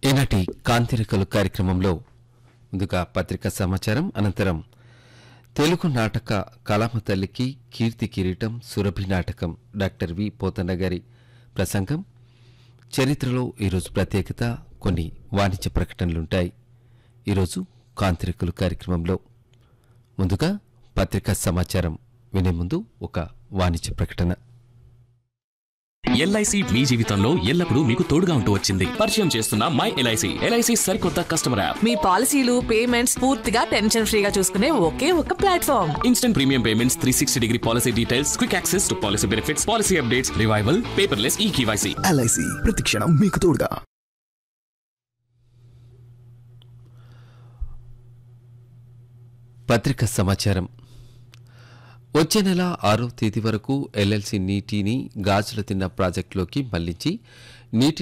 ఈనాటి కాంతిరికలు కార్యక్రమంలో ముందుగా పత్రికా సమాచారం అనంతరం తెలుగు నాటక కళామ తల్లికి కీర్తి కిరీటం సురభి నాటకం డాక్టర్ వి పోతన్న గారి ప్రసంగం చరిత్రలో ఈరోజు ప్రత్యేకత కొన్ని వాణిజ్య ప్రకటనలుంటాయి ఈరోజు కాంతిరికలు కార్యక్రమంలో ముందుగా పత్రికా సమాచారం వినే ముందు ఒక వాణిజ్య ప్రకటన ఎల్ఐసి మీ జీవితంలో ఎల్లప్పుడూ మీకు తోడుగా ఉంటూ వచ్చింది పరిచయం చేస్తున్న మై ఎల్ఐసి ఎల్ఐసి సరికొత్త కస్టమర్ యాప్ మీ పాలసీలు పేమెంట్స్ పూర్తిగా టెన్షన్ ఫ్రీగా చూసుకునే ఒకే ఒక platform instant premium payments three sixty degree policy details quick access to policy benefits policy updates revival paperless e KYC LIC ప్రతిక్షణం మీకు తోడుగా పత్రికా సమాచారం వచ్చే నెల ఆరో తేదీ వరకు ఎల్ఎల్సి నీటిని గాజుల తిన్న ప్రాజెక్టులోకి మళ్లించి నీటి